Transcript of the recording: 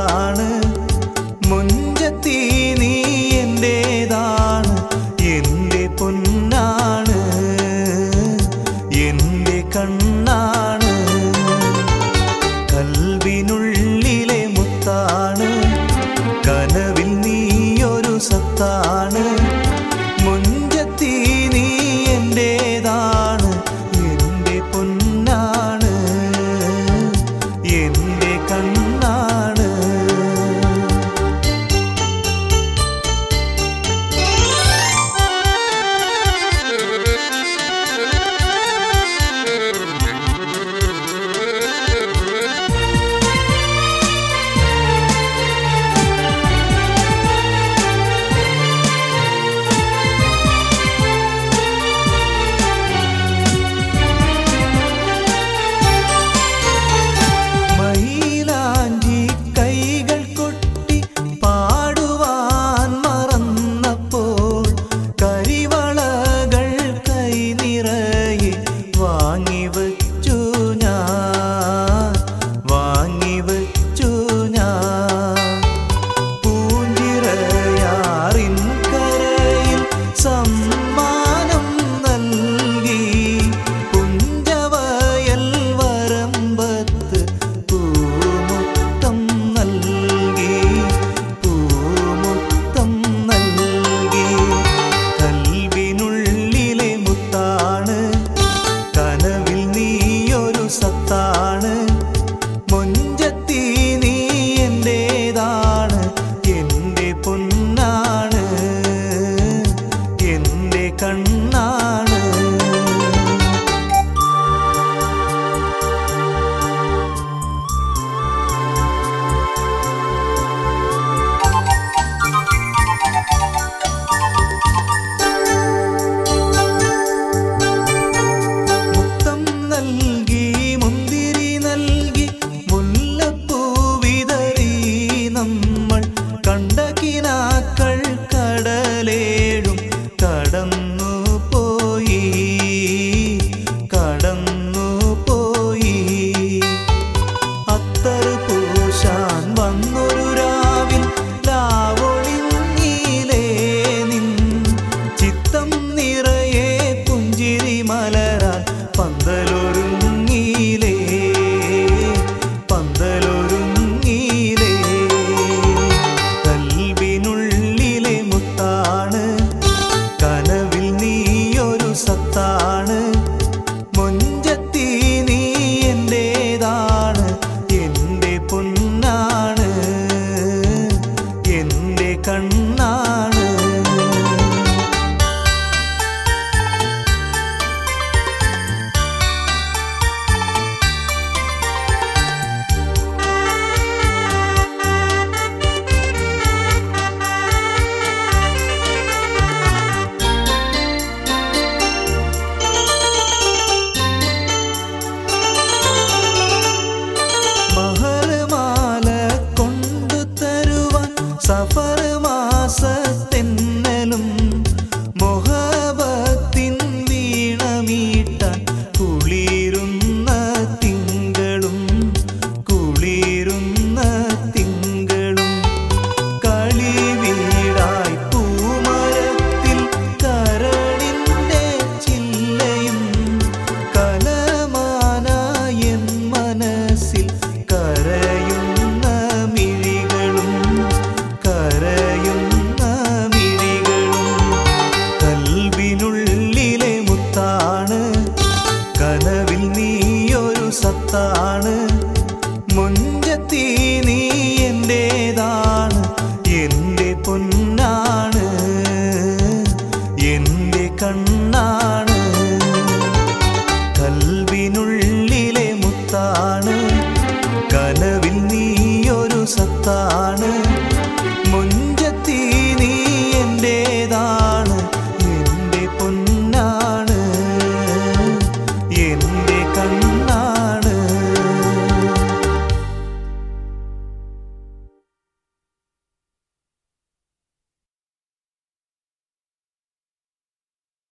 മുത്താണ് മുഞ്ചത്തി നീ എന്റേതാണ് എന്റെ പൊന്നാണ് എന്റെ കണ്ണാണ് കൽവിനുള്ളിലെ മുത്താണ് കനവിൽ നീയൊരു സത്താണ് മുഞ്ചത്തി നീ എന്റേതാണ് എന്റെ പൊന്നാണ് എന്റെ കണ്ണാണ് മൈലാഞ്ചി കൈകൾ കൊട്ടി പാടുവാൻ മറന്നപ്പോൾ കരിവളകൾ കൈ നിറയെ വാങ്ങി വച്ചു ഞാൻ വാങ്ങി വച്ചു ഞാൻ പൂഞ്ചിറയാറിൻ കരയിൽ സമ്മാനം നൽകി പുഞ്ചവയൽ വരമ്പത്ത് പൂമുത്തം നൽകി പൂമുത്തം നൽകി കൽവിനുള്ളിലെ മുത്താണ് കനവിൽ നീയൊരു സത്താണ് മൊഞ്ചത്തി നീ എന്റേതാണ് എന്റെ പൊന്നാണ് എന്റെ കണ്ണാണ് മുത്തം നൽകി മുന്തിരി നൽകി മുല്ലപ്പൂ വിതറി നമ്മൾ കണ്ട കിനാക്കൾ കടലേഴും കടന്നു പോയി കടന്നു പോയി അത്തർ പൂശാൻ വന്നൊരു രാവിൽ ലാവൊളിഞ്ഞിലേ നിൻ ചിത്തം നിറയെ പുഞ്ചിരി മലരാൽ പന്തലൊരുങ്ങിയിലേ പന്തലൊരുങ്ങിയിലേ കൽവിനുള്ളിലെ മുത്താണ് കനവിൽ നീയൊരു സത്താണ് മൊഞ്ചത്തി നീ എന്റേതാണ് എന്റെ പൊന്നാണ് എന്റെ കണ്ണാണ് മഹർമാല കൊണ്ടു തരുവാൻ സഫർ